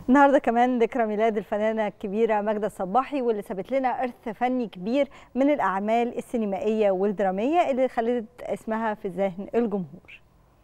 النهارده كمان ذكرى ميلاد الفنانه الكبيره ماجده الصباحي واللي سابت لنا ارث فني كبير من الاعمال السينمائيه والدراميه اللي خلدت اسمها في ذهن الجمهور.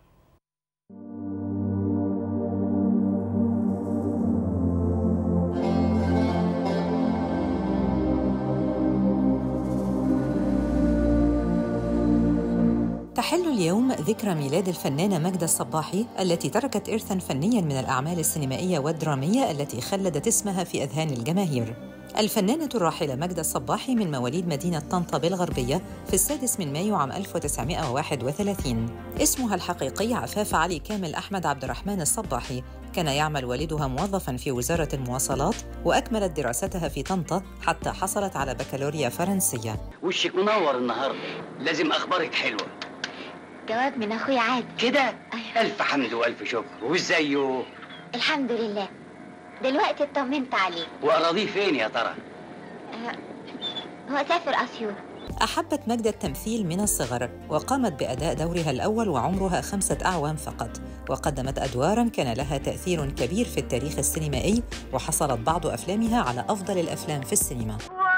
تحل اليوم ذكرى ميلاد الفنانة ماجدة الصباحي التي تركت إرثاً فنياً من الأعمال السينمائية والدرامية التي خلدت اسمها في أذهان الجماهير. الفنانة الراحلة ماجدة الصباحي من مواليد مدينة طنطا بالغربية في السادس من مايو عام 1931 اسمها الحقيقي عفاف علي كامل أحمد عبد الرحمن الصباحي كان يعمل والدها موظفاً في وزارة المواصلات وأكملت دراستها في طنطا حتى حصلت على بكالوريا فرنسية وشك منور النهارده لازم اخبارك حلوه جواب من اخويا عادل كده أيوة. الف حمد والف شكر وازايه الحمد لله دلوقتي اطمنت عليه واراضيه فين يا ترى آه، هو سافر اسيوط أحبت ماجدة التمثيل من الصغر وقامت بأداء دورها الأول وعمرها خمسة أعوام فقط وقدمت أدواراً كان لها تأثير كبير في التاريخ السينمائي وحصلت بعض أفلامها على أفضل الأفلام في السينما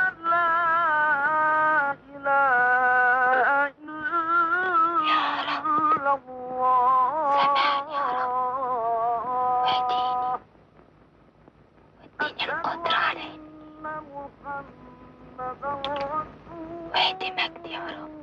اديني القدرة عليه واهدي مجدي يا رب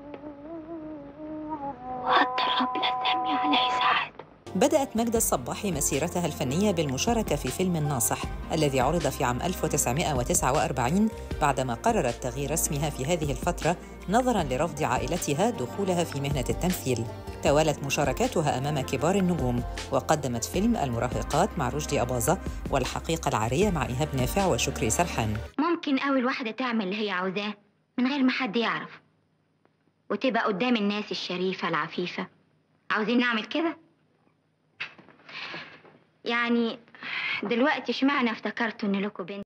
وهطر قبل سامي عليه سعاده بدأت ماجدة الصباحي مسيرتها الفنية بالمشاركة في فيلم الناصح الذي عرض في عام 1949 بعدما قررت تغيير اسمها في هذه الفترة نظراً لرفض عائلتها دخولها في مهنة التمثيل. توالت مشاركاتها أمام كبار النجوم وقدمت فيلم المراهقات مع رشدي أباظة والحقيقة العارية مع إيهاب نافع وشكري سرحان. ممكن قوي الواحدة تعمل اللي هي عاوزاه من غير ما حد يعرف وتبقى قدام الناس الشريفة العفيفة عاوزين نعمل كده يعني دلوقتي اشمعنى افتكرتوا ان لكم بنت